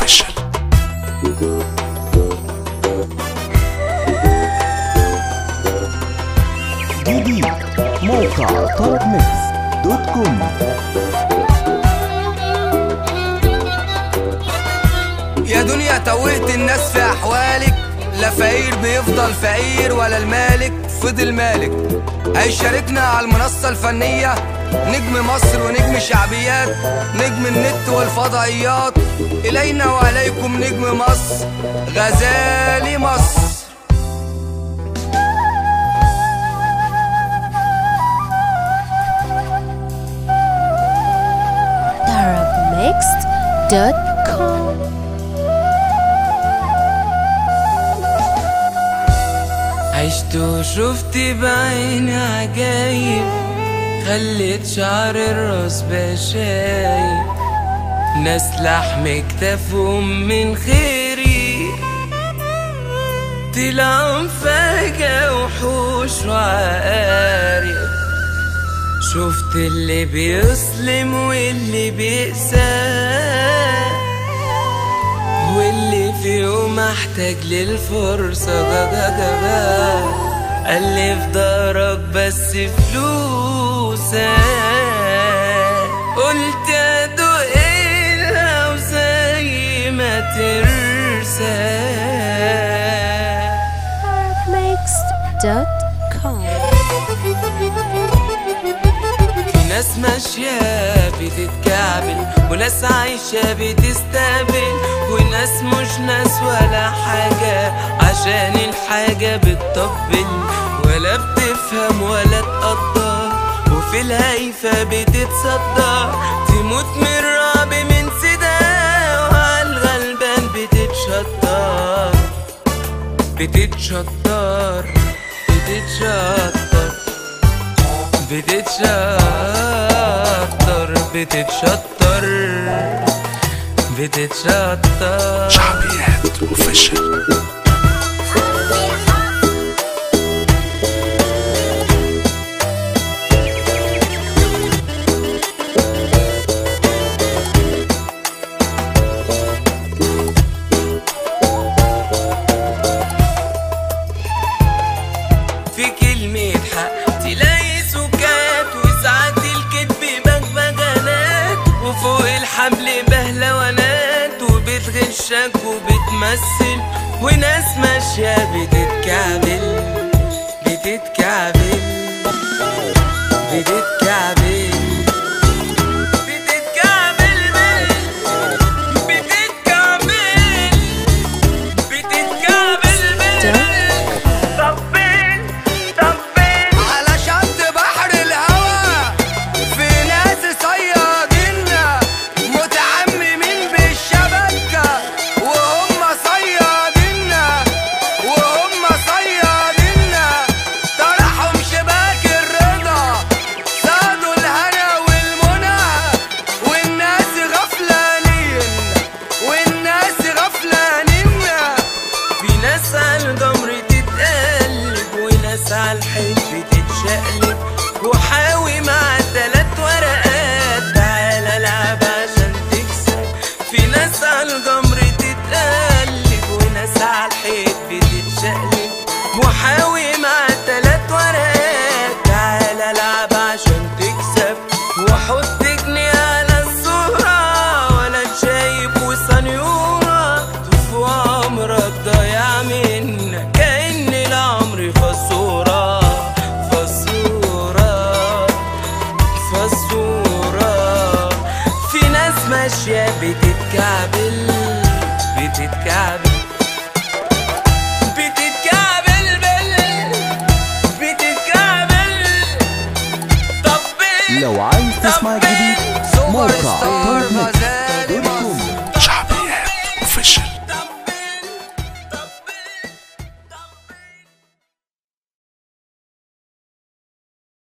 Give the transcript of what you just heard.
اوفيشال جديد موقع طرب ميكس دوت كوم يا دنيا توهت الناس في احوالك لا فقير بيفضل فقير ولا المالك فضل مالك هيشاركنا على المنصة الفنية نجم مصر ونجم شعبيات نجم النت والفضائيات إلينا وعليكم نجم مصر غزالي مصر darabmixed.com عشت وشفت بعيني عجايب خليت شعر الراس بشايب ناس لحم كتافهم من خيري طلعوا فجأة وحوش وعقارب شفت اللي بيظلم واللي بيأساه واللي في يوم احتاج للفرصة جا جا جا جا قال لي في دارك بس فلوسك قلت ادوق ايه وزي ما ترسى darabmixed.com في ناس ماشية بتتكعبل وناس عايشة بتستقبل وناس مش ناس ولا حاجة عشان الحاجة بتطبل ولا بتفهم ولا تقدر وفي الهايفة بتتصدر تموت من الرعب من سدا وعالغلبان بتتشطر بتتشطر بتتشطر بتتشطر بتتشطر بتتشطر شعبيات اوفيشال في كلمة حق تلاقي سكات وساعات الكذب بغبغانات وفوق الحبل بهلوانات وبتغشك وبتمثل وناس ماشية بتتكعبل بتتكعبل بتتكعبل بتتكعبل بتتكعبل بتتكعبل طبل طبل على شط بحر الهوى في ناس صيادين متعممين بالشبكة وهم صيادين وهم صيادين طرحهم شباك الرضا صادوا الهنا والمنى والناس غفلانين والناس غفلانين في ناس على الجمر تتقلب وناس على الحب تتشقلب وحاوي مع تلات ورقات تعالى العب عشان تكسب في ناس على الجمر تتقلب وناس على الحب تتشقلب وحاوي مع تلات ورقات تعالى العب عشان تكسب وحط جنيه على الصورة ولا شايب وسنيورة طفو عمرك ضايع منك كأن العمر فالصورة فالصورة فالصورة في ناس ماشية بتتكعبل بتتكعبل